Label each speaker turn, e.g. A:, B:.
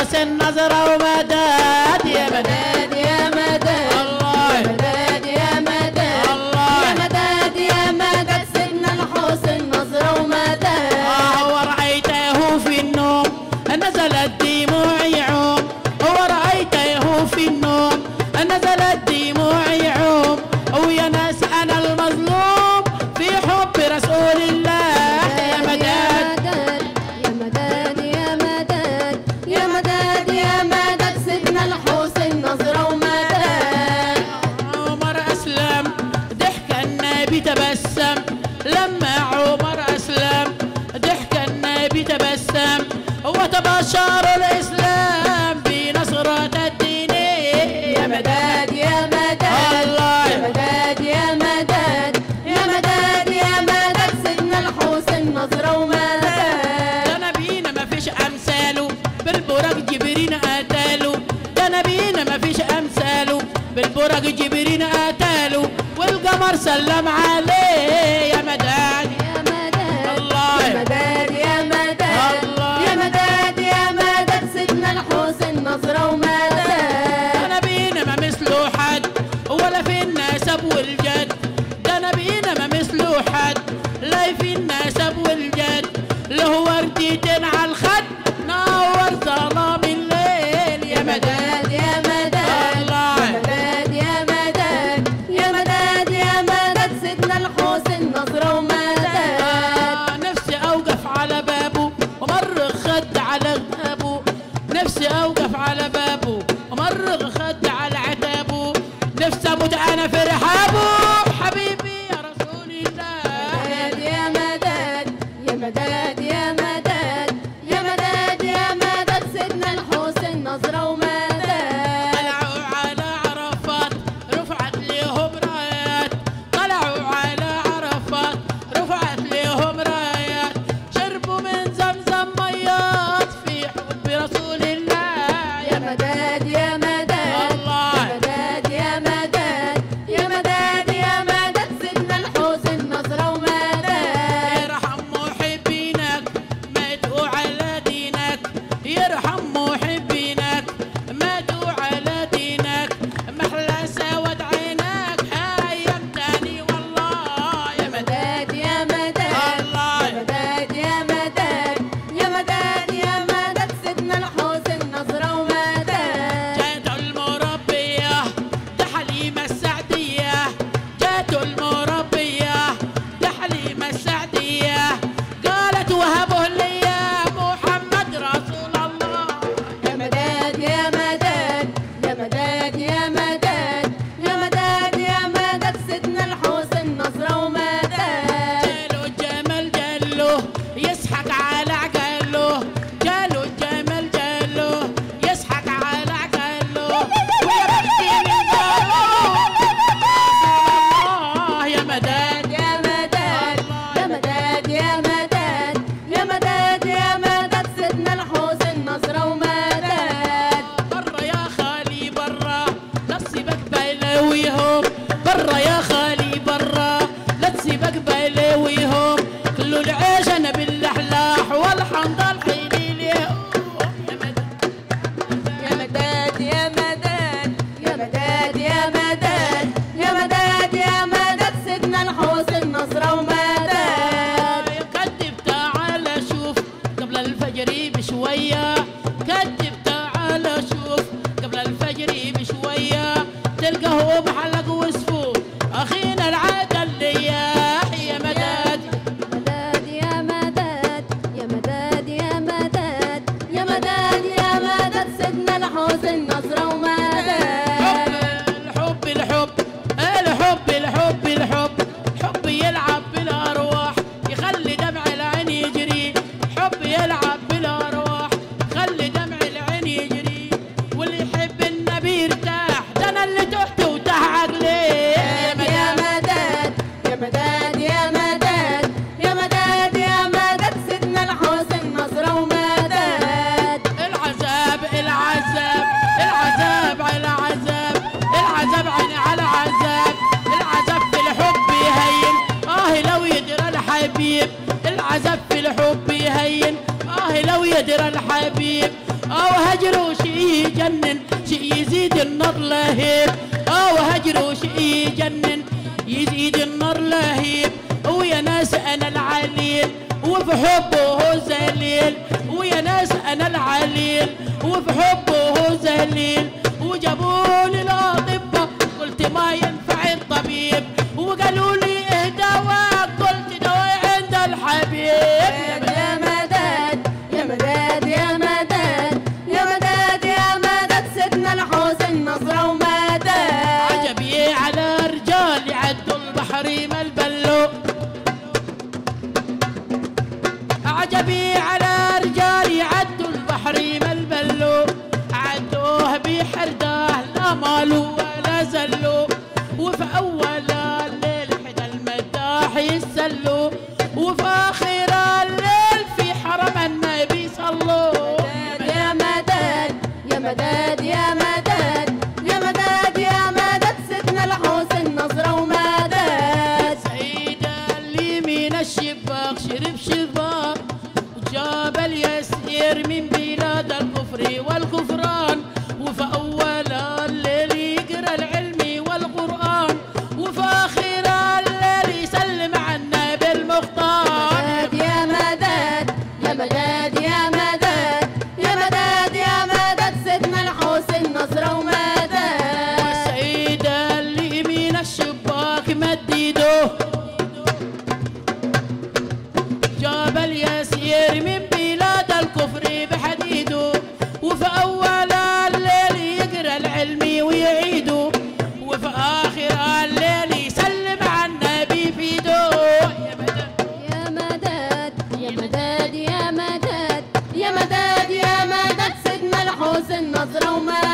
A: الحسن نظرة ومداد يا مداد
B: مداد يا مداد
A: الله
B: يا مداد يا مداد
A: الله.
B: يا مداد يا مداد سيدنا الحسين نظرة ومداد
A: آه ورأيته في النوم نزلت دموع يعوم ورأيته في النوم نزلت دموع يعوم ويا ناس أنا المظلوم في حب رسول الله يا مداد
B: يا مداد يا مداد يا مداد يا مداد سيدنا الحسين نظرة ومداد
A: عمر أسلم ضحك النبي تبسم لما عمر أسلم ضحك النبي تبسم وتبشر الإسلام بنصرة الدين يا مداد
B: مداد يا مداد
A: الله.
B: يا مداد يا مداد يا مداد يا مداد سيدنا الحسين نظرة ومداد
A: ده نبينا ما فيش أمثاله بالبرج جبرين قتاله ده نبينا ما فيش أمثاله بالبرج جبرين قتاله والقمر سلم عليه يا مداد
B: يا مداد
A: الله.
B: يا مداد يا مداد
A: الله.
B: يا مداد يا مداد سيدنا الحسين نظرة ومداد
A: ده نبينا ما مثله حد ولا في النسب والجد ده نبينا ما مثله حد لا في النسب والجد له وردتين على الخد نور ظلام الليل يا مداد
B: مداد يا مداد
A: الله.
B: يا مداد يا مداد يا مداد يا مداد سيدنا الحسين نظرة ومداد
A: آه، نفسي اوقف على بابه ومرغ خد على غابه نفسي اوقف على بابه ومرغ خد على عتابه نفسي اموت انا في رحابه حبيبي يا رسول الله
B: مداد يا مداد يا مداد يا مداد يا مداد يا مداد سيدنا الحسين نظرة ومداد
A: طلعوا على عرفات رفعت لهم رايات طلعوا على عرفات رفعت لهم رايات شربوا من زمزم ميات في حب رسول الله
B: يا مداد يا مداد
A: الله.
B: يا مداد يا مداد يا مداد يا مداد سيدنا الحسين نظرة ومداد
A: يرحم محبينك ماتوا على دينك يرحم محبينك ماتوا على دينك محلى سواد عينك هايمتني والله يا مداد
B: مداد يا مداد
A: الله.
B: يا مداد يا مداد يا مداد يا مداد سيدنا الحسين نظرة ومداد
A: جات المربية ده حليمة السعدية جات المربية ده حليمة السعدية قالت وهبه لي يا محمد رسول الله
B: يا مداد يا مداد يا مداد يا مداد يا مداد يا مداد سيدنا الحسين نظرة ومداد
A: جاله الجمل جاله يسحق على عقله جاله الجمل جاله يسحق على عقله ويا بختي من قاله يا مداد
B: يا مداد يا مداد يا مداد يا مداد يا مداد سيدنا الحسين نظرة ومداد
A: برا يا خالي برا لا تسيبك بلاويهم برا يا خالي برا لا تسيبك بلاويهم كلوا العيش انا بالاحلاح والحنظل حيلي ليهم يا مداد
B: يا مداد يا مداد يا مداد يا مداد يا مداد يا مداد سيدنا الحسين نصرة ومداد
A: كذب تعال شوف قبل الفجر بشوية كذب تعال شوف قبل الفجر بشوية تلقاه بحلق وصفوف أخينا العادل لياح يا مداد
B: مداد يا مداد يا مداد يا مداد يا مداد يا مداد سيدنا الحسين نصرة ومداد
A: الحب الحب الحب الحب الحب حب يلعب بالأرواح يخلي دمع العين يجري حب يلعب بالأرواح خلي دمع العين يجري واللي يحب النبي يرتاح ده أنا اللي تحت وتح عقلي يا
B: يا
A: مداد
B: مداد يا مداد يا مداد يا مداد يا مداد سيدنا الحسين نصرة ومداد
A: العذاب العذاب العذاب على عذاب العذاب عيني على عذاب العذاب في الحب يهين اه لو يدرى الحبيب العذاب في الحب يهين اه لو يدرى الحبيب او هجروا شي يجنن شي يزيد النار لهيب او هجروا شي يجنن يزيد النار لهيب ويا ناس انا العليل وفي حبه ذليل ويا ناس انا العليل وفي حبه ذليل وجابوا لي الاطباء قلت ما ينفع الطبيب وقالوا لي ايه دواء قلت دواء عند الحبيب
B: يا مدد يا مدد يا مدد يا مدد يا مدد سيدنا الحسين نصر ومدد
A: عجبي على رجال يعدوا البحر ما البلو عجبي على رجال يعدوا البحر ما البلو عدوه بحرده لا مالوا ولا زلوا وفي اول الليل حدا المداح يسلوا وفي اخر الليل في حرم النبي صلوا
B: يا مدد يا مدد يا مدد يا مدد يا مدد سيدنا الحسين نصر ومدد
A: سيد اللي من الشباك شرب شباك وجاب اليسير من بلاد الكفر والكفران وفي أول الليل يقرأ العلم والقرآن وفي آخر الليل يسلم على النبي المختار
B: مدد يا مدد يا مدد يا مدد يا مدد يا مدد سيدنا الحسين نصر ومدد
A: السيد اللي من الشباك مديده جاب اليسير من بلاد الكفر بحديده وفي أول الليل يقرأ العلم ويعيده وفي آخر الليل يسلم على النبي في يده يا مدد
B: يا مدد يا مدد يا مدد يا مدد يا مدد سيدنا الحسين نصر ومدد